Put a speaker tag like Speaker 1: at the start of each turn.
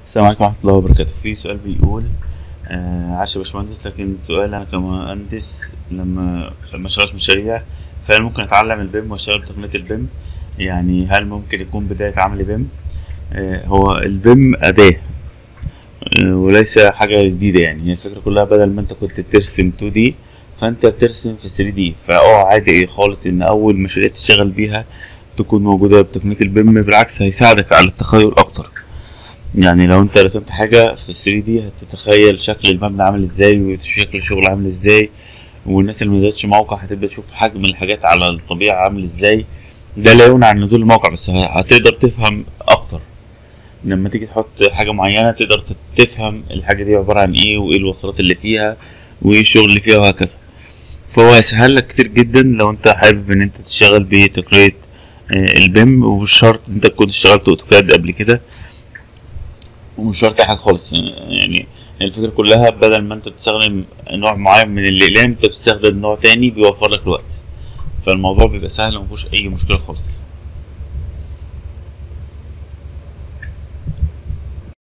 Speaker 1: السلام عليكم ورحمة الله وبركاته في سؤال بيقول آه عاش يا باشمهندس لكن سؤال أنا كمهندس لما لما أشتغل مشاريع فهل ممكن أتعلم البيم وأشتغل بتقنية البيم يعني هل ممكن يكون بداية عمل بيم آه هو البيم أداة آه وليس حاجة جديدة يعني هي الفكرة كلها بدل ما أنت كنت بترسم 2D فأنت بترسم في 3D فأه عادي خالص إن أول مشاريع تشتغل بيها تكون موجودة بتقنية البيم بالعكس هيساعدك على التخيل أكتر يعني لو انت رسمت حاجة في 3 دي هتتخيل شكل المبنى عامل ازاي وشكل الشغل عامل ازاي والناس اللي منزلتش موقع هتبدأ تشوف حجم الحاجات على الطبيعة عامل ازاي ده لا يمنع عن نزول الموقع بس ه- هتقدر تفهم اكتر لما تيجي تحط حاجة معينة تقدر ت- تفهم الحاجة دي عبارة عن ايه وايه الوصلات اللي فيها وايه الشغل اللي فيها وهكذا فهو هيسهل لك كتير جدا لو انت حابب ان انت تشتغل بتقنية آه، البيم ومش شرط ان انت تكون اشتغلت اوتوكاد قبل كده ومش شرط اي حاجه خالص يعني الفكره كلها بدل ما انت بتستخدم نوع معين من الاقلام انت بتستخدم نوع تاني بيوفر لك الوقت فالموضوع بيبقى سهل ومفيهوش اي مشكله خالص